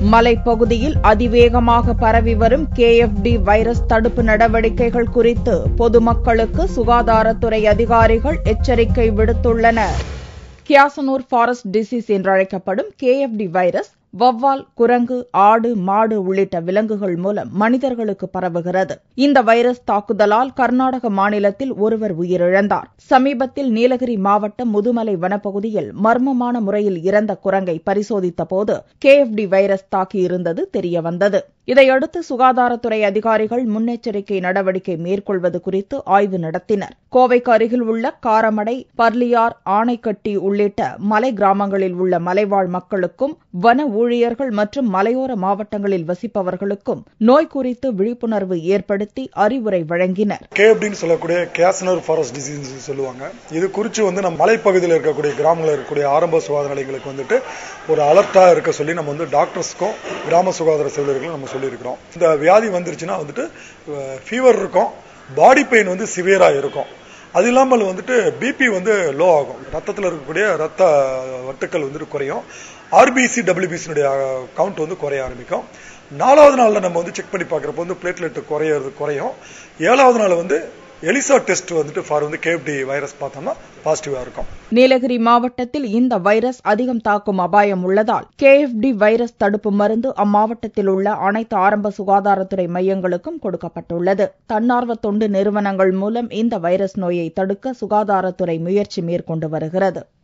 மலைப்பகுதியில் அதிவேகமாக பரவி வரும் கேஎஃப்டி வைரஸ் தடுப்பு நடவடிக்கைகள் குறித்து பொதுமக்களுக்கு சுகாதாரத்துறை அதிகாரிகள் எச்சரிக்கை விடுத்துள்ளனர் கியாசனூர் ஃபாரஸ்ட் டிசீஸ் என்றழைக்கப்படும் கேஎஃப்டி வைரஸ் வவ்வால் குரங்கு ஆடு மாடு உள்ளிட்ட விலங்குகள் மூலம் மனிதர்களுக்கு பரவுகிறது இந்த வைரஸ் தாக்குதலால் கர்நாடக மாநிலத்தில் ஒருவர் உயிரிழந்தார் சமீபத்தில் நீலகிரி மாவட்டம் முதுமலை வனப்பகுதியில் மர்மமான முறையில் இறந்த குரங்கை பரிசோதித்த போது கேஎஃப்டி வைரஸ் தாக்கியிருந்தது தெரியவந்தது இதையடுத்து சுகாதாரத்துறை அதிகாரிகள் முன்னெச்சரிக்கை நடவடிக்கை மேற்கொள்வது குறித்து ஆய்வு நடத்தினர் கோவைக்கு அருகில் உள்ள காரமடை பர்லியார் ஆனைக்கட்டி உள்ளிட்ட மலை கிராமங்களில் உள்ள மலைவாழ் மக்களுக்கும் வன ஊழியர்கள் மற்றும் மலையோர மாவட்டங்களில் வசிப்பவர்களுக்கும் நோய் குறித்து விழிப்புணர்வு ஏற்படுத்தி அறிவுரை வழங்கினர் கே அப்படின்னு சொல்லக்கூடிய கேசனர் ஃபாரஸ்ட் டிசீஸ் சொல்லுவாங்க இது குறித்து வந்து நம்ம மலைப்பகுதியில் இருக்கக்கூடிய கிராமங்களில் இருக்கக்கூடிய ஆரம்ப சுகாதார நிலையங்களுக்கு வந்துட்டு ஒரு அலர்ட்டா இருக்க சொல்லி நம்ம வந்து டாக்டர்ஸ்க்கும் கிராம சுகாதார செவிலியர்களும் நம்ம சொல்லியிருக்கிறோம் இந்த வியாதி வந்துருச்சுன்னா வந்துட்டு ஃபீவர் இருக்கும் பாடி பெயின் வந்து சிவியரா இருக்கும் அது இல்லாமல் வந்துட்டு பிபி வந்து லோ ஆகும் ரத்தத்தில் இருக்கக்கூடிய ரத்த வட்டுக்கள் வந்துட்டு குறையும் ஆர்பிசி டபிள்யூபிசினுடைய கவுண்ட் வந்து குறைய ஆரம்பிக்கும் நாலாவது நாளில் நம்ம வந்து செக் பண்ணி பார்க்குறப்ப வந்து பிளேட்லெட் குறையிறது குறையும் ஏழாவது நாள் வந்து எலிசா டெஸ்ட் வந்துட்டு ஃபார் வந்து கேஎஃப்டி வைரஸ் பார்த்தோம்னா பாசிட்டிவா இருக்கும் நீலகிரி மாவட்டத்தில் இந்த வைரஸ் அதிகம் தாக்கும் அபாயம் உள்ளதால் கேஎஃப்டி வைரஸ் தடுப்பு மருந்து அம்மாவட்டத்தில் உள்ள அனைத்து ஆரம்ப சுகாதாரத்துறை மையங்களுக்கும் கொடுக்கப்பட்டுள்ளது தன்னார்வ தொண்டு நிறுவனங்கள் மூலம் இந்த வைரஸ் நோயை தடுக்க சுகாதாரத்துறை முயற்சி மேற்கொண்டு வருகிறது